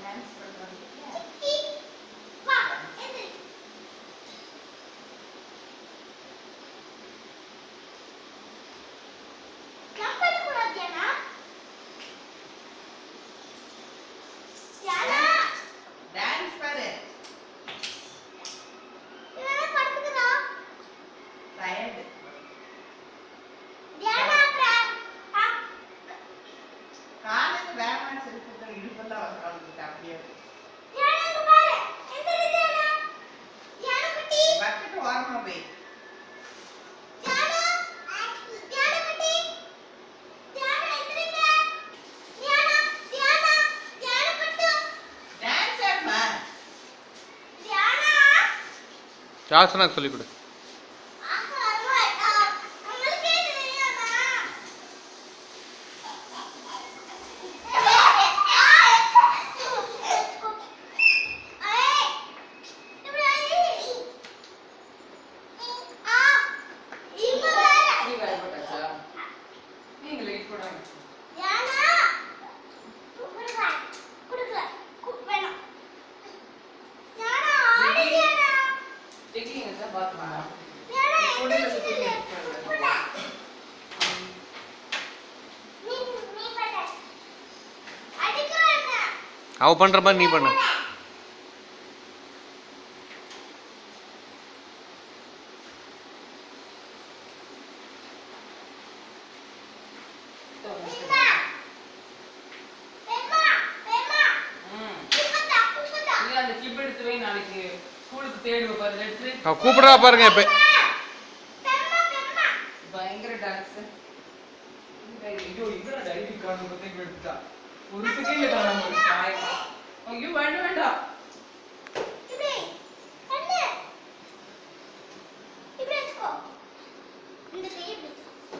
Dance பண்றாங்க வா எது ஜம்ப் பண்ண கூடாது தியானா தியானா டான்ஸ் பாரு இவன் படுத்துக்கிறா டயர்டு தியானா அப்புறம் ஆ, காலுக்கு வேகமா செலுத்து இடுப்பெல்லாம் வந்துட்டு அப்படியே தியானா இங்க பாரு எந்திரி தியானா தியானா குட்டி பக்கெட் ஓரமா போய் தியானா தியானா குட்டி தியானா எந்திரிங்க தியானா தியானா தியானா குட்டி டான்ஸ் ஆடுமா தியானா ஜாசனாக்கு சொல்லிக் கொடு ஆமா ஆமா உங்களுக்கே தெரியாதா ஏய் இப்படி ஆ இங்க வேற நீ பயப்பட்டாச்சா நீங்க லைட் போடாம யானா குடுக்கல குடுக்கல கு- வேணாம் யானா ஆடு யானா டெக்கிங்க சார் பாத்துமா யானா உடல்ல எந்திரிச்சு சுத்தி நில்லு. இருக்கு. குடு. நீ நீ பண்ண அடிக்கிறாங்க அவ பண்ற மாதிரி நீ பண்ணு பெம்மா பெம்மா பெம்மா ம். குப்பத்தா குப்பத்தா நீ அந்த கிளிப் எடுத்து வை நாளைக்கு ஸ்கூலுக்கு தேடுவ பாரு எடுத்து அவ கூப்பிடுறா பாருங்க இப்ப பெம்மா பெம்மா பயங்கர டான்ஸ் ஐயோ இவ்வளோ டைரி காணும் போது எடுத்துட்டா ஒரு செகண்ட்ல காணாம போயிடுச்சு. ஆயிரம். ஐயோ வேண்டாம் வேண்டாம் இப்படி பண்ணு இப்படி வச்சுக்கோ இந்த கையை இப்படி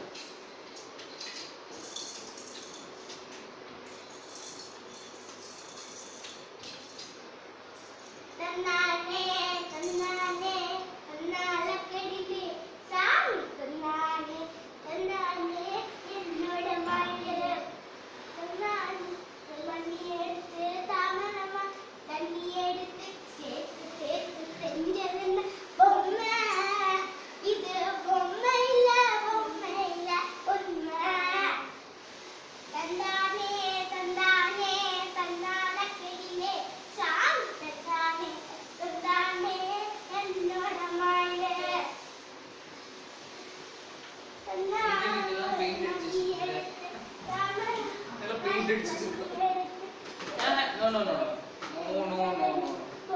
தன்னானே தன்னானே தன்னால கடிலே சாமி தன்னானே தன்னானே என்னோட மாயிரு தன்னானே தண்ணி எடுத்து தாமரமா தண்ணி எடுத்து சேர்த்து சேர்த்து செஞ்சதுன்னு பொம்மை இது பொம்மை இல்ல பொம்மை இல்ல உண்மை தந்தானே தந்தானே தந்தான கிளியே சாமி தந்தானே தந்தானே என்னோட மாயிலே இதெல்லாம் paint அடிச்சு வச்சிருக்க. இதெல்லாம் paint அடிச்சு வச்சிருக்க. No no no no no no no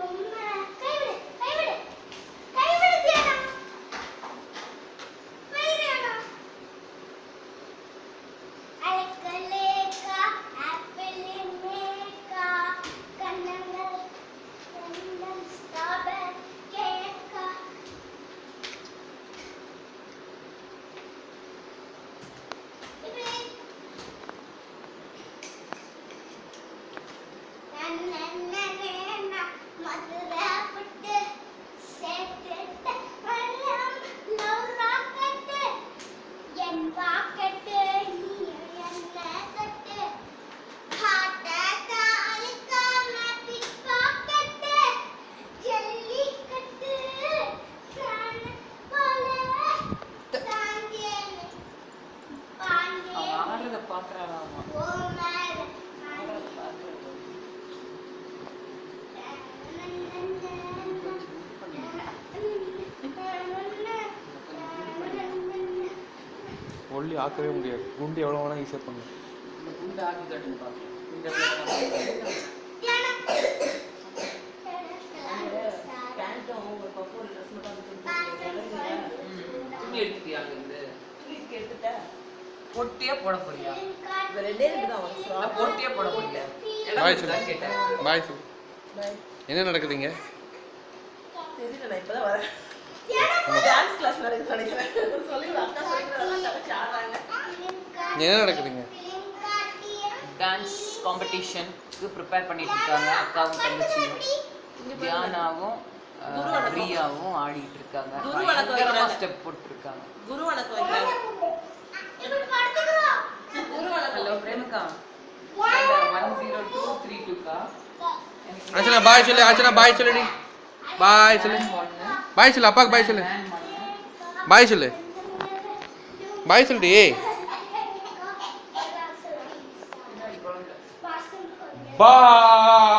Madurai புட்டு சேர்த்துட்டு வரம் லவ் ராக்கெட்டு என் பாக்கெட்டு நீ என்ன தட்டு காட்ட காலிக்காம பிக் பாக்கெட்டு ஜல்லிக்கட்டு நான் போல சாந்தியன் அவன் பாண்டியன் ஆடுறத பாக்குறாளா அவன் ஓமர் ஆடுறத பாக்குறது ஒல்லி ஆக்கவே முடியாது குண்டு எவ்வளோ வேணா ஈஸியாக பண்ணும் இந்த குண்டு ஆக்கி காட்டுங்க பாப்போம் இந்த இடத்துல பேண்ட்டும் ஒரு பப்பு ஒரு ட்ரெஸ் மட்டும் அந்த துணி எடுத்துட்டியா அங்கிருந்து துணிக்கு எடுத்துட்ட பொட்டியே போட போறியா இந்த ரெண்டே ரெண்டு தான் ஒரு frock. பொட்டியே போட போறியா இடம் பாய் இருக்குதான்னு சொல்லு கேட்டேன் பாய் சொல்லு Bye. என்ன நடக்குதுங்க தெரியல நான் இப்பதான் வரேன் டான்ஸ் கிளாஸ் நடக்குது நினைக்கிறேன் சொல்லி ஒரு அக்கா சொல்லிக்கிறதெல்லாம் தகச்சு ஆடுறாங்க என்ன நடக்குதுங்க டான்ஸ் காம்படிஷனுக்கு ப்ரிப்பேர் பண்ணிட்டு இருக்காங்க அக்காவும் தங்கச்சியும் தியானாவும் அஹ், பிரியாவும் ஆடிட்டு இருக்காங்க குரு வணக்கம் பயங்கரமா வைக்கிறாங்க. ஸ்டெப் போட்டு இருக்காங்க குரு வணக்கம் வைக்கிறாங்க குரு வணக்கம் ஹலோ பிரேமகா ஒன் ஜீரோ டூ த்ரீ டூக்கா ஆச்சனா பாய் சொல்லு ஆச்சனா பாய் சொல்லுடி பாய் சொல்லு ஒன்று பாய் சொல்லு அப்பாக்கு பாய் சொல்லு பாய் சொல்லு பாய் சொல்லுடி பாய்